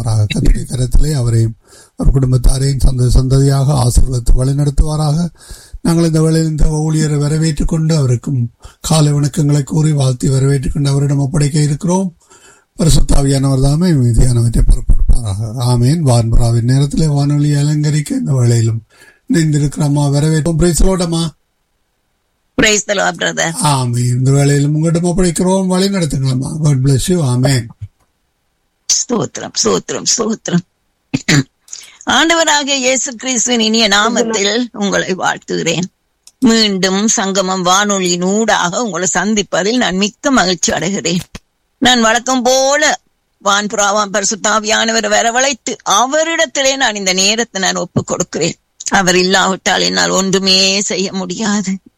வழிநடத்துவாராக கத்திரி கரத்திலே அவரையும் அவர் குடும்பத்தாரையும் சந்த சந்ததியாக ஆசீர்வதித்து வழிநடத்துவாராக நாங்கள் இந்த வேளையில் இந்த ஊழியரை வரவேற்றுக் கொண்டு அவருக்கும் காலை வணக்கங்களை கூறி வாழ்த்தி வரவேற்றுக் கொண்டு அவரிடம் ஒப்படைக்க இருக்கிறோம் பரிசுத்தாவியானவர் தாமே மீதியானவற்றை பொறுப்படுப்பாராக ஆமேன் வான்புறாவின் நேரத்திலே வானொலி அலங்கரிக்க இந்த வேளையிலும் இணைந்திருக்கிறோமா வரவேற்போம் பிரைசலோடமா praise the lord brother amen இந்த வேளையிலும் உங்களிடம் ஒப்படைக்கிறோம் வழி நடத்துங்களம்மா காட் பிளஸ் யூ ஆமேன் ஸ்தோத்திரம் ஸ்தோத்திரம் ஸ்தோத்திரம் ஆண்டவராக இயேசு கிறிஸ்துவின் இனிய நாமத்தில் உங்களை வாழ்த்துகிறேன் மீண்டும் சங்கமம் வானொலியின் ஊடாக உங்களை சந்திப்பதில் நான் மிக்க மகிழ்ச்சி அடைகிறேன் நான் வழக்கம் போல வான்புறாவாம் பரிசுத்தாவியானவர் வரவழைத்து அவரிடத்திலே நான் இந்த நேரத்தை நான் ஒப்புக் கொடுக்கிறேன் அவர் இல்லாவிட்டால் என்னால் ஒன்றுமே செய்ய முடியாது